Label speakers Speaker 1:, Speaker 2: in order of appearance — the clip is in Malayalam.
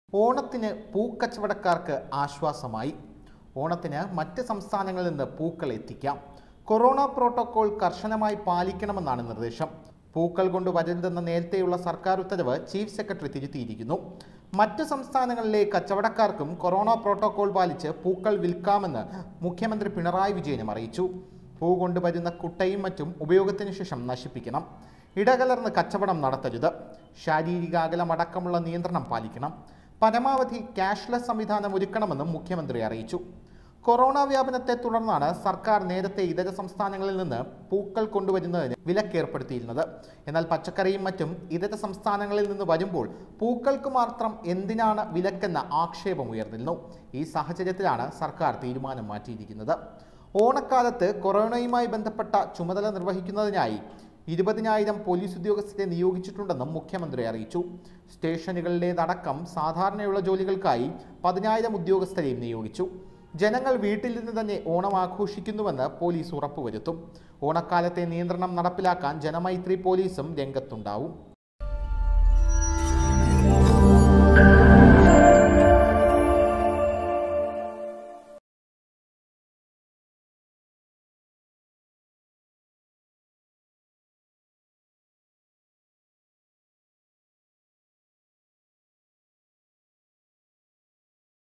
Speaker 1: ഓണത്തിന് പൂക്കച്ചവടക്കാർക്ക് ആശ്വാസമായി ഓണത്തിന് മറ്റ് സംസ്ഥാനങ്ങളിൽ നിന്ന് പൂക്കൾ എത്തിക്കാം കൊറോണ പ്രോട്ടോകോൾ കർശനമായി പാലിക്കണമെന്നാണ് നിർദ്ദേശം പൂക്കൾ കൊണ്ട് വരുന്നതെന്ന നേരത്തെയുള്ള സർക്കാർ ഉത്തരവ് ചീഫ് സെക്രട്ടറി തിരുത്തിയിരിക്കുന്നു മറ്റ് സംസ്ഥാനങ്ങളിലെ കച്ചവടക്കാർക്കും കൊറോണ പ്രോട്ടോകോൾ പാലിച്ച് പൂക്കൾ വിൽക്കാമെന്ന് മുഖ്യമന്ത്രി പിണറായി വിജയനും അറിയിച്ചു പൂ കൊണ്ടുവരുന്ന കുട്ടയും മറ്റും ഉപയോഗത്തിന് ശേഷം നശിപ്പിക്കണം ഇടകലർന്ന് കച്ചവടം നടത്തരുത് ശാരീരിക അകലമടക്കമുള്ള നിയന്ത്രണം പാലിക്കണം പരമാവധി ക്യാഷ്ലെസ് സംവിധാനം ഒരുക്കണമെന്നും മുഖ്യമന്ത്രി അറിയിച്ചു കൊറോണ വ്യാപനത്തെ തുടർന്നാണ് സർക്കാർ നേരത്തെ ഇതര സംസ്ഥാനങ്ങളിൽ നിന്ന് പൂക്കൾ കൊണ്ടുവരുന്നതിന് വിലക്കേർപ്പെടുത്തിയിരുന്നത് എന്നാൽ പച്ചക്കറിയും മറ്റും ഇതര സംസ്ഥാനങ്ങളിൽ നിന്ന് വരുമ്പോൾ പൂക്കൾക്ക് മാത്രം എന്തിനാണ് വിലക്കെന്ന ആക്ഷേപം ഉയർന്നിരുന്നു ഈ സാഹചര്യത്തിലാണ് സർക്കാർ തീരുമാനം മാറ്റിയിരിക്കുന്നത് ഓണക്കാലത്ത് കൊറോണയുമായി ബന്ധപ്പെട്ട ചുമതല നിർവഹിക്കുന്നതിനായി ഇരുപതിനായിരം പോലീസ് ഉദ്യോഗസ്ഥരെ നിയോഗിച്ചിട്ടുണ്ടെന്നും മുഖ്യമന്ത്രി അറിയിച്ചു സ്റ്റേഷനുകളിലേതടക്കം സാധാരണയുള്ള ജോലികൾക്കായി പതിനായിരം ഉദ്യോഗസ്ഥരെയും നിയോഗിച്ചു ജനങ്ങൾ വീട്ടിൽ നിന്ന് തന്നെ ഓണം ആഘോഷിക്കുന്നുവെന്ന് പോലീസ് ഉറപ്പുവരുത്തും ഓണക്കാലത്തെ നിയന്ത്രണം നടപ്പിലാക്കാൻ ജനമൈത്രി പോലീസും രംഗത്തുണ്ടാവും